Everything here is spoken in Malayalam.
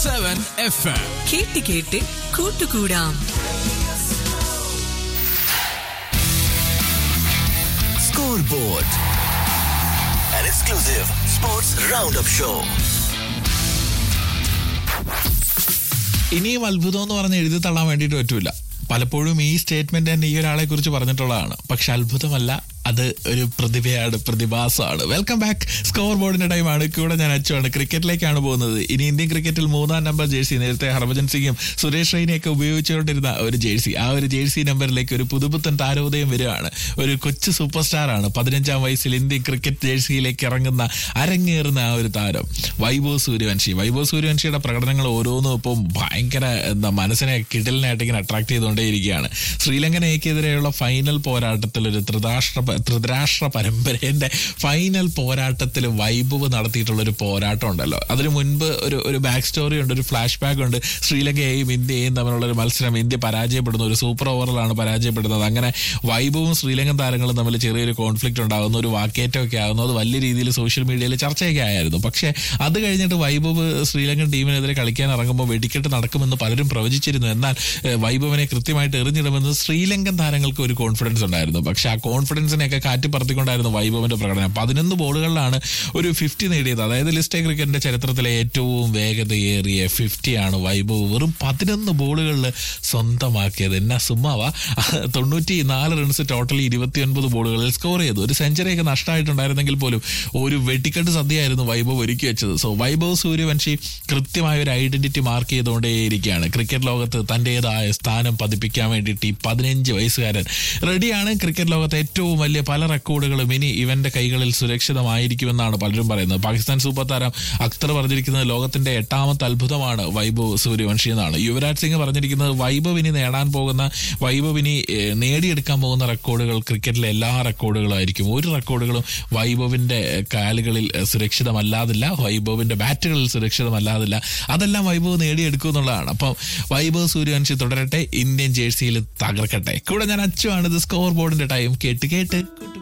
സെവൻ എഫ് എം കേട്ട് കേട്ട് കൂട്ടുകൂടാം Scoreboard, an exclusive sports roundup show. ഇനിയും അത്ഭുതം എന്ന് പറഞ്ഞ് എഴുതി തള്ളാൻ വേണ്ടിയിട്ട് പറ്റൂല പലപ്പോഴും ഈ സ്റ്റേറ്റ്മെന്റ് തന്നെ ഈ ഒരാളെ കുറിച്ച് പറഞ്ഞിട്ടുള്ളതാണ് പക്ഷെ അത്ഭുതമല്ല അത് ഒരു പ്രതിഭയാണ് പ്രതിഭാസമാണ് വെൽക്കം ബാക്ക് സ്കോർ ബോർഡിന്റെ ടൈമാണ് കൂടെ ഞാൻ അച്ചുവാണ് ക്രിക്കറ്റിലേക്കാണ് പോകുന്നത് ഇനി ഇന്ത്യൻ ക്രിക്കറ്റിൽ മൂന്നാം നമ്പർ ജേഴ്സി നേരത്തെ ഹർഭജൻ സിംഗും സുരേഷ് റെയ്നെയൊക്കെ ഉപയോഗിച്ചുകൊണ്ടിരുന്ന ഒരു ജേഴ്സി ആ ഒരു ജേഴ്സി നമ്പറിലേക്ക് ഒരു പുതുപുത്തൻ താരോദയം വരികയാണ് ഒരു കൊച്ചു സൂപ്പർ സ്റ്റാർ ആണ് പതിനഞ്ചാം വയസ്സിൽ ഇന്ത്യൻ ക്രിക്കറ്റ് ജേഴ്സിയിലേക്ക് ഇറങ്ങുന്ന അരങ്ങേറുന്ന ആ ഒരു താരം വൈഭവ് സൂര്യവംശി വൈഭവ് സൂര്യവംശിയുടെ പ്രകടനങ്ങൾ ഓരോന്നും ഇപ്പം ഭയങ്കര എന്താ മനസ്സിനെ കിടലിനായിട്ട് ഇങ്ങനെ അട്രാക്ട് ചെയ്തുകൊണ്ടേയിരിക്കുകയാണ് ശ്രീലങ്കൻ എക്കെതിരെയുള്ള ഫൈനൽ പോരാട്ടത്തിൽ ഒരു ത്രിരാഷ്ട്ര ത്രിരാഷ്ട്ര പരമ്പരയുടെ ഫൈനൽ പോരാട്ടത്തിൽ വൈഭവ് നടത്തിയിട്ടുള്ള ഒരു പോരാട്ടം ഉണ്ടല്ലോ അതിന് മുൻപ് ഒരു ഒരു ബാക്ക് സ്റ്റോറി ഉണ്ട് ഒരു ഫ്ലാഷ് ബാക്ക് ഉണ്ട് ശ്രീലങ്കയെയും ഇന്ത്യയെയും തമ്മിലുള്ള ഒരു മത്സരം ഇന്ത്യ പരാജയപ്പെടുന്നു ഒരു സൂപ്പർ ഓവറിലാണ് പരാജയപ്പെടുന്നത് അങ്ങനെ വൈഭവും ശ്രീലങ്കൻ താരങ്ങളും തമ്മിൽ ചെറിയൊരു കോൺഫ്ലിക്റ്റ് ഉണ്ടാകുന്നു ഒരു വാക്കേറ്റമൊക്കെ ആകുന്നു അത് വലിയ രീതിയിൽ സോഷ്യൽ മീഡിയയിൽ ചർച്ചയൊക്കെ ആയിരുന്നു പക്ഷേ അത് കഴിഞ്ഞിട്ട് വൈഭവ് ശ്രീലങ്കൻ ടീമിനെതിരെ കളിക്കാൻ ഇറങ്ങുമ്പോൾ വെടിക്കെട്ട് നടക്കുമെന്ന് പലരും പ്രവചിച്ചിരുന്നു എന്നാൽ ഏഹ്, വൈഭവിനെ കൃത്യമായിട്ട് എറിഞ്ഞിടുമെന്ന് ശ്രീലങ്കൻ താരങ്ങൾക്ക് ഒരു കോൺഫിഡൻസ് ഉണ്ടായിരുന്നു പക്ഷേ ആ കോൺഫിഡൻസിനെയൊക്കെ കാറ്റി പറത്തിക്കൊണ്ടായിരുന്നു വൈഭവിന്റെ പ്രകടനം പതിനൊന്ന് ബോളുകളിലാണ് ഒരു ഫിഫ്റ്റി നേടിയത് അതായത് ലിസ്റ്റ് ക്രിക്കറ്റിന്റെ ചരിത്രത്തിലെ ഏറ്റവും വേഗതയേറിയ ഫിഫ്റ്റിയാണ് വൈഭവ് വെറും പതിനൊന്ന് ബോളുകളിൽ സ്വന്തമാക്കിയത് എന്നാ സുമ്മാവ തൊണ്ണൂറ്റി നാല് റൺസ് ടോട്ടലി ഇരുപത്തിയൊൻപത് ബോളുകളിൽ സ്കോർ ചെയ്തു ഒരു സെഞ്ചുറിയൊക്കെ നഷ്ടമായിട്ടുണ്ടായിരുന്നെങ്കിൽ പോലും ഒരു വെട്ടിക്കെട്ട് സദ്യയായിരുന്നു വൈഭവ് ഒരുക്കി വെച്ചത് സോ വൈഭവ് സൂര്യവംശി കൃത്യമായ ഒരു ഐഡന്റിറ്റി മാർക്ക് ചെയ്തുകൊണ്ടേയിരിക്കുകയാണ് ക്രിക്കറ്റ് ലോകത്ത് തന്റേതായ സ്ഥാനം പതിപ്പിക്കാൻ വേണ്ടിയിട്ട് ഈ പതിനഞ്ച് വയസ്സുകാരൻ റെഡിയാണ് ക്രിക്കറ്റ് ലോകത്തെ ഏറ്റവും വലിയ പല റെക്കോർഡുകളും ഇനി ഇവന്റെ കൈകളിൽ സുരക്ഷിതമായിരിക്കുമെന്നാണ് പലരും പറയുന്നത് പാകിസ്ഥാൻ സൂപ്പർ താരം അക്തർ പറഞ്ഞിരിക്കുന്നത് ലോകത്തിന്റെ എട്ടാമത്തെ അത്ഭുതമാണ് വൈഭവ് സൂര്യവംശി എന്നാണ് യുവരാജ് സിംഗ് പറഞ്ഞിരിക്കുന്നത് വൈഭവ് ഇനി നേടാൻ പോകുന്ന വൈഭവ് ഇനി ഏഹ്, നേടിയെടുക്കാൻ പോകുന്ന റെക്കോർഡുകൾ ക്രിക്കറ്റിലെ എല്ലാ റെക്കോർഡുകളും ആയിരിക്കും ഒരു റെക്കോർഡുകളും വൈഭവിന്റെ കാലുകളിൽ ഏഹ്, സുരക്ഷിതമല്ലാതില്ല വൈഭവിന്റെ ബാറ്റുകളിൽ സുരക്ഷിതമല്ലാതില്ല അതെല്ലാം വൈഭവ് നേടിയെടുക്കും എന്നുള്ളതാണ് അപ്പം വൈഭവ് സൂര്യവംശി തുടരട്ടെ ഇന്ത്യൻ ജേഴ്സിയിൽ തകർക്കട്ടെ കൂടെ ഞാൻ അച്ചുവാണ് ഇത് സ്കോർ ബോർഡിന്റെ ടൈം കേട്ട് കേട്ട് കൂട്ടുകൂടാം.